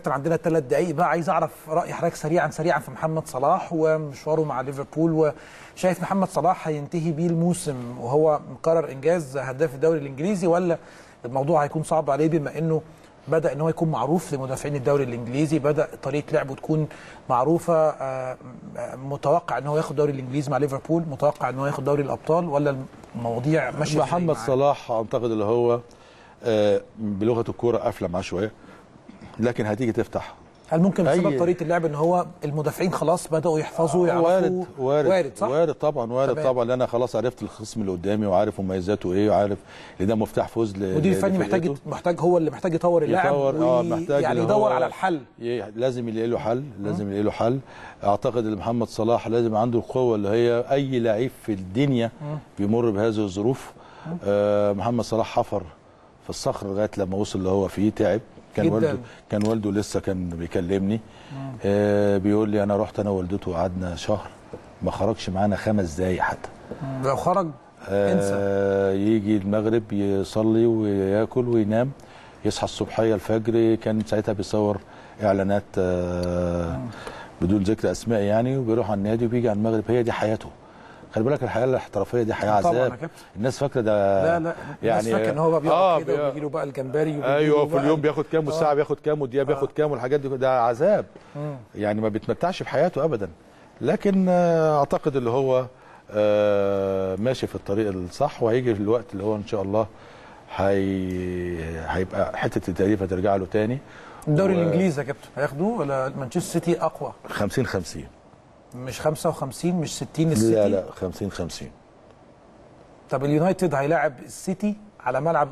عندنا ثلاث دقائق بقى عايز اعرف راي حضرتك سريعا سريعا في محمد صلاح ومشواره مع ليفربول وشايف محمد صلاح هينتهي بيه الموسم وهو مقرر انجاز هداف الدوري الانجليزي ولا الموضوع هيكون صعب عليه بما انه بدا ان هو يكون معروف لمدافعين الدوري الانجليزي بدا طريقه لعبه تكون معروفه آه، آه، متوقع ان هو ياخد الدوري الانجليزي مع ليفربول متوقع ان هو ياخد دوري الابطال ولا المواضيع ماشيه إزاي محمد معاه؟ صلاح اعتقد اللي هو آه، بلغه الكوره قافله معاه شويه لكن هتيجي تفتح هل ممكن بسبب أي- طريقه اللعب ان هو المدافعين خلاص بداوا يحفظوا يعرفوا وارد وارد وارد صح؟ وارد طبعا وارد تمام. طبعا لان انا خلاص عرفت الخصم اللي قدامي وعارف مميزاته ايه وعارف ان ده مفتاح فوز ل- المدير ل- الفني محتاج لفرقته. محتاج هو اللي محتاج يطور اللاعب يطور اه وي- محتاج يعني اللي يدور هو على الحل ي- لازم يلاقي له حل لازم يلاقي له حل اعتقد ان محمد صلاح لازم عنده القوه اللي هي اي لعيب في الدنيا بيمر بهذه الظروف آه محمد صلاح حفر في الصخر لغايه لما وصل اللي هو فيه تعب كان جداً. والده كان والده لسه كان بيكلمني آه بيقول لي انا رحت انا ووالدته وقعدنا شهر ما خرجش معانا خمس دقايق حتى لو خرج انسى آه يجي المغرب يصلي وياكل وينام يصحى الصبحيه الفجر كان ساعتها بيصور اعلانات آه بدون ذكر اسماء يعني وبيروح على النادي وبيجي على المغرب هي دي حياته خلي بالك الحياه الاحترافيه دي حياه طبعاً يا عذاب كابتن. الناس فاكره ده لا لا يعني يعني فاكر ان هو بقى آه، بيقعد كده بي- وبيجي له بقى الجمبري وبيجي له ايوه في بقى- اليوم بياخد كام والساعه آه. بياخد كام والدقيقه بياخد كام والحاجات دي ده عذاب مم. يعني ما بيتمتعش بحياته ابدا لكن آه، اعتقد اللي هو آه، ماشي في الطريق الصح وهيجي في الوقت اللي هو ان شاء الله هي هيبقى حته التأليف هترجع له تاني الدوري و- الانجليزي يا كابتن هياخدوه ولا مانشستر سيتي اقوى 50 50 مش 55 مش 60 السيتي لا لا 50 50 طب اليونايتد هيلاعب السيتي على ملعب